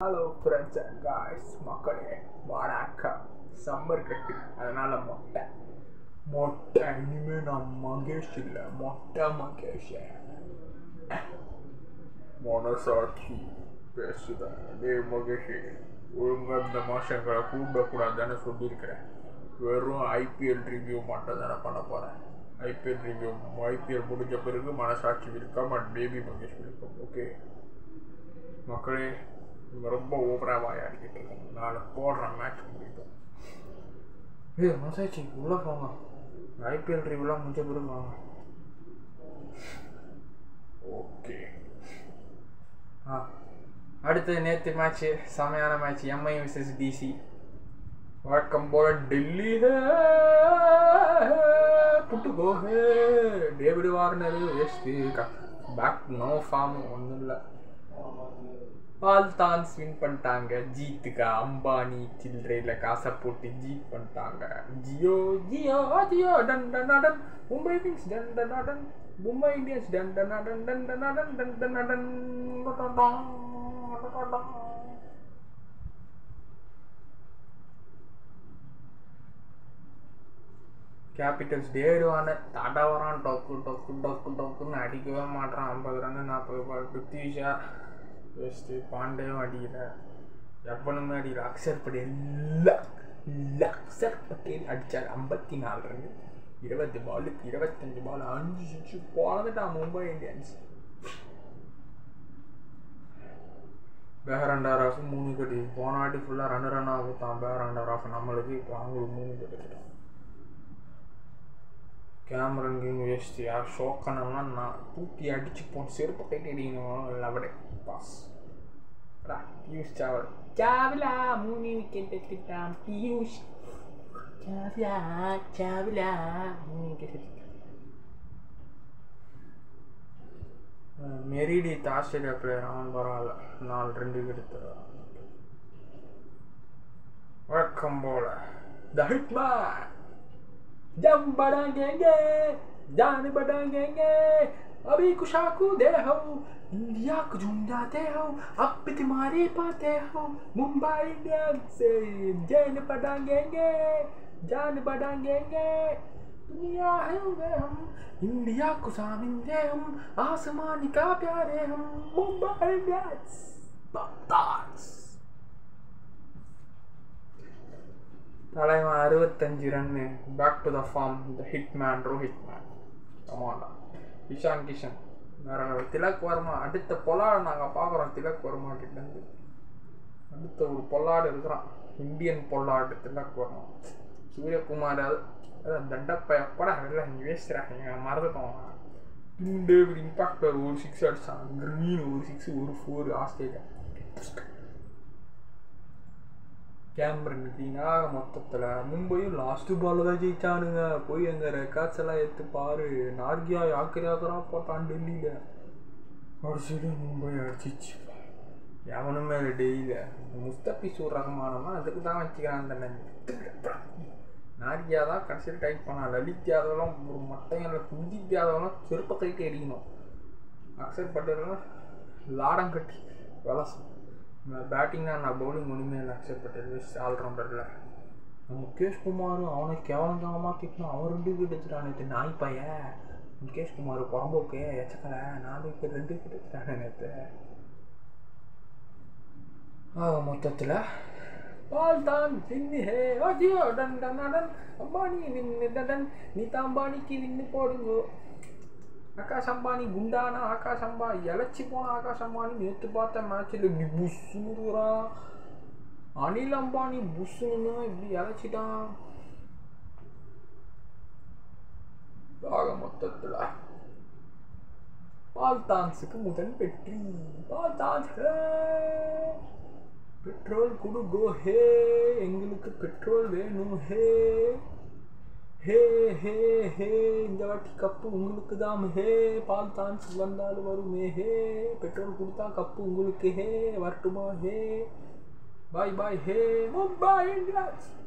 hello friends and guys மக்களே வணக்கம் summer கட்டு அதனால மொட்டை மொட்டை இனிமே நான் மகேஷ் இல்லை மொட்டை மகேஷ் மனசாட்சி பேசுதேன் டே மகேஷ் ஒழுங்கா இந்த மாதம் எங்களை கூப்பிடக்கூடாதுன்னு சொல்லியிருக்கிறேன் வெறும் ஐபிஎல் ரிவ்யூ மட்டும் தானே பண்ண போகிறேன் ஐபிஎல் ரிவ்யூ ஐபிஎல் முடிஞ்ச பிறகு மனசாட்சி விருக்கம் அண்ட் பேபி மகேஷ் விருக்கம் ஓகே மக்களே இவங்க ரொம்ப ஓவராக வாயாடிக்கிட்டு இருக்காங்க நாளை போடுறேன் மேட்ச் முடியும் ஏய் மசாச்சி உள்ளே போங்க ஐபிஎல் ரிவ்யூலாம் முடிஞ்ச பிறகு வாங்க ஓகே ஆ அடுத்து நேற்று மேட்ச்சு செமையான மேட்ச் எம்ஐ விசஸ் டிசி வழக்கம் போல டெல்லி புட்டுக்கோ hey David Warner waste back no form ஒன்றும் இல்லை பால்தான் வின் பண்ணிட்டாங்க ஜீத்துக்கா அம்பானி சில்லறையில் காசை போட்டு ஜீத் பண்ணிட்டாங்க ஜியோ ஜியோ ஜியோ டன் டன் டன் மும்பை கிங்ஸ் டன் டன் டன் மும்பை இந்தியன்ஸ் டன் டன் டன் டன் டன் டன் டன் டன் டன் கேபிட்டல்ஸ் டேடுவான டாடா வரான் டொக்கு டொக்கு டொக்கு டொக்குன்னு அடிக்கவே மாட்டான் ஐம்பது ரன்னு நாற்பது பால் பிருத்திவிஷா வேஸ்ட்டு பாண்டேவும் அடிக்கல எவனுமே அடிக்கல அக்ஷர் பட்டேல் இல்ல அக்ஷர் பட்டேல் அடித்தார் ஐம்பத்தி நாலு ரன் இருபத்தி பாலுக்கு இருபத்தஞ்சு பால் அஞ்சு சிக்ஸ் போனதுட்டான் மும்பை இந்தியன்ஸ் பேரண்டர் ஆஃப் மூணு கட்டி போன வாட்டி ஃபுல்லாக ரன் ரன்னாக கொடுத்தான் பேரண்டர் ஆஃப் நம்மளுக்கு இப்போ அவங்களுக்கு மூணு கட்டிட்டான் கேமரன் கிங் வேஸ்ட் யார் ஷோக்கனெல்லாம் நான் தூக்கி அடிச்சு போன செருப்பு கைட்டு அடிக்கணும் லவடே பாஸ் பியூஷ் சாவல் சாவிலா மூணு விக்கெட் எடுத்துட்டான் பியூஷ் சாவிலா சாவிலா மூணு விக்கெட் எடுத்துட்டான் மெரிடி ஆஸ்திரேலியா பிளேயர் அவன் பரவாயில்ல நாலு ரெண்டு எடுத்துறான் வழக்கம் போல த ஹிட்மேன் जम बढ़ाएंगे जान बढ़ाएंगे अभी कुशाकू दे हो इंडिया को झूम जाते हो अब भी तुम्हारे पाते हो मुंबई इंडियंस से जैन बढ़ाएंगे जान बढ़ाएंगे दुनिया है वे हम इंडिया को सामिंदे हम आसमान का प्यारे हम मुंबई इंडियंस बकवास தலைவன் அறுபத்தஞ்சு run back to the form the hit man Rohit man கமாண்டா இஷான் கிஷன் வேற திலக் வர்மா அடுத்த பொல்லாடு நாங்கள் பார்க்குறோம் திலக் வர்மா கிட்டேருந்து அடுத்த ஒரு பொல்லாடு இருக்கிறான் இந்தியன் பொல்லாடு திலக் வர்மா சூரியகுமார் அது தண்டப்ப எப்படா இல்லை இங்கே வேஸ்ட்றாங்க மறந்துட்டோம் டேவிட் இம்பாக்ட் ஒரு சிக்ஸ் அடிச்சான் க்ரீன் ஒரு சிக்ஸ் ஒரு ஃபோர் ஆஸ்திரேலியா கேமரன் கிரீனாக மொத்தத்தில் மும்பையும் லாஸ்ட்டு பால் தான் ஜெயிச்சானுங்க போய் எங்கள் ரெக்கார்ட்ஸ் எல்லாம் எடுத்து பாரு நார்கியா யாக்கிரியாக்கரா போட்டான் டெல்லியில் அடிச்சுட்டு மும்பை அடிச்சிச்சு எவனுமே இல்லை டெய்லியில் முஸ்தபிசூர் ரஹ்மானமா அதுக்கு தான் வச்சுக்கிறான் அந்த நார்கியா தான் கடைசியில் டைப் பண்ணான் லலித் யாதவெல்லாம் ஒரு மட்டையில் குல்தீப் யாதவெல்லாம் செருப்ப கைட்டு அடிக்கணும் அக்ஷர் பட்டேல்லாம் லாடம் கட்டி விளாசம் பேட்டிங் தான் நான் பவுலிங் ஒன்றுமே இல்லை அக்ஷர் பட்டேல் வெஸ்ட் ஆல்ரவுண்டரில் முகேஷ் குமார் அவனை கேவலம் கேவலமாக திட்டினான் அவன் ரெண்டு விக்கெட் எடுத்துட்டான் நேற்று நாய் பைய முகேஷ் குமார் புறம்போக்கு எச்சக்கலை நாலு விக்கெட் ரெண்டு விக்கெட் எடுத்துட்டானே நேற்று ஆக மொத்தத்தில் பால் தான் வின்னு ஹே அஜியோ டன் டன் டன் அம்பானி வின்னு டன் நீதா அம்பானிக்கு வின்னு போடுங்கோ ஆகாஷ் அம்பானி குண்டானா ஆகாஷ் அம்பானி இழைச்சி போன ஆகாஷ் அம்பானி நேற்று பார்த்த மேட்ச்சில் இப்படி புஷ்ஷுறான் அனில் அம்பானி புஷ்ஷுன்னு இப்படி இழைச்சிட்டான் ஆக மொத்தத்தில் பால்தான்ஸுக்கு முதல் வெற்றி பால்தான்ஸ் பெட்ரோல் கொடுங்கோ ஹே எங்களுக்கு பெட்ரோல் வேணும் ஹே ஹே ஹே ஹே இந்த வாட்டி கப்பு உங்களுக்கு தான் ஹே பால் தான்ஸ் வந்தாலும் வருமே ஹே பெட்ரோல் கொடுத்தா கப்பு உங்களுக்கு ஹே வரட்டுமா ஹே பாய் பாய் ஹே மும்பை இந்தியன்ஸ்